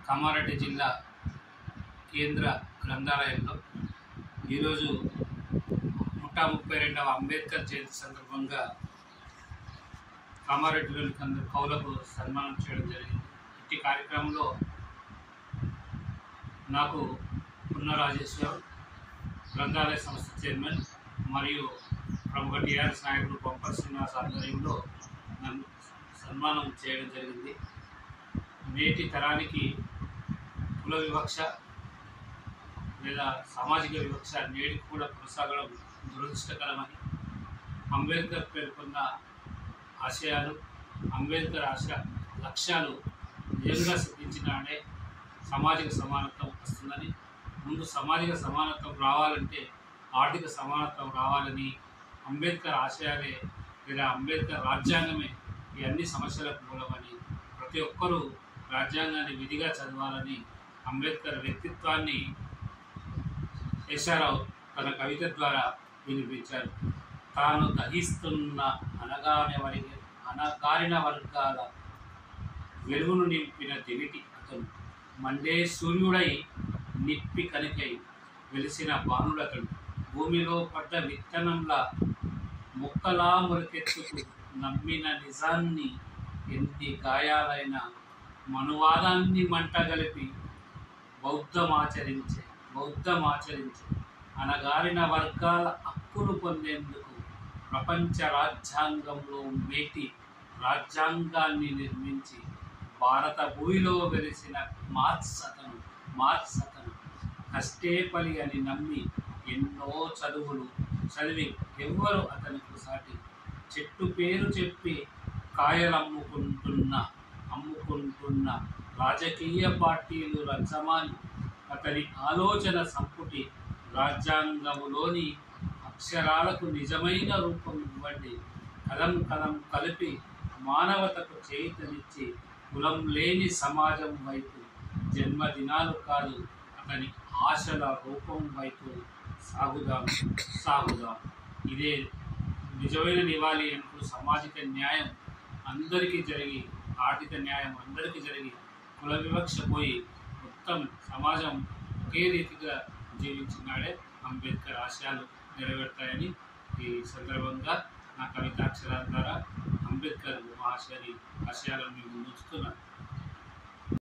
కామారెడ్డి జిల్లా కేంద్ర గ్రంథాలయంలో ఈరోజు నూట ముప్పై రెండవ అంబేద్కర్ జయంతి సందర్భంగా కామారెడ్డిలోని కొందరు కవులకు సన్మానం చేయడం జరిగింది ఇట్టి కార్యక్రమంలో నాకు పున్న రాజేశ్వర్ గ్రంథాలయ సంస్థ చైర్మన్ మరియు ప్రముఖ టీఆర్ఎస్ నాయకుడు బొంపర్ శ్రీనివాస్ ఆధ్వర్యంలో నన్ను సన్మానం చేయడం జరిగింది నేటి తరానికి కుల వివక్ష లేదా సామాజిక వివక్ష నేటికి కూడా కొనసాగడం దురదృష్టకరమని అంబేద్కర్ పేర్కొన్న ఆశయాలు అంబేద్కర్ ఆశ లక్ష్యాలు నిజంగా సిద్ధించినాడే సామాజిక సమానత్వం వస్తుందని ముందు సామాజిక సమానత్వం రావాలంటే ఆర్థిక సమానత్వం రావాలని అంబేద్కర్ ఆశయాలే లేదా అంబేద్కర్ రాజ్యాంగమే ఈ అన్ని సమస్యలకు మూలమని ప్రతి ఒక్కరూ రాజ్యాంగాన్ని విధిగా చదవాలని అంబేద్కర్ వ్యక్తిత్వాన్ని శేషారావు తన కవిత ద్వారా వినిపించారు తాను దహిస్తున్న అనగానే వరి అనగారిన వర్గాల వెలుగును నింపిన దివిటి అతను మండే సూర్యుడై నిప్పి కనికై వెలిసిన బాణుడతడు భూమిలో పడ్డ విత్తనంలా మొక్కలా మొలకెత్తుకు నమ్మిన నిజాన్ని ఎన్ని గాయాలైన మనువాదాన్ని మంటగలిపి బౌద్ధమాచరించే బౌద్ధమాచరించే అనగారిన వర్గాల హక్కులు పొందేందుకు ప్రపంచ రాజ్యాంగంలో మేటి రాజ్యాంగాన్ని నిర్మించి భారత భూమిలో వెలిసిన మార్క్స్ అతను మార్క్స్ అతను కష్టేపలి అని నమ్మి ఎన్నో చదువులు చదివి ఎవ్వరు అతనికి సాటి చెట్టు పేరు చెప్పి కాయలమ్ముకుంటున్న అమ్ముకుంటున్న రాజకీయ పార్టీలు రచ్చమాని అతని ఆలోచన సంపుటి రాజ్యాంగములోని అక్షరాలకు నిజమైన రూపం ఇవ్వండి కలం కలం కలిపి మానవతకు చేతనిచ్చి కులం లేని సమాజం వైపు జన్మదినాలు కాదు అతని ఆశల రూపం వైపు సాగుదాం సాగుదాం ఇదే నిజమైన నివాళి అంటూ సామాజిక న్యాయం అందరికీ జరిగి ఆర్థిక న్యాయం అందరికీ జరిగి కుల వివక్ష పోయి మొత్తం సమాజం ఒకే రీతిగా జీవించినాడే అంబేద్కర్ ఆశయాలు నెరవేరుతాయని ఈ సందర్భంగా నా కవితాక్షరాల ద్వారా అంబేద్కర్ మహాశయాన్ని ఆశయాలను మేము ఉంచుతున్నాను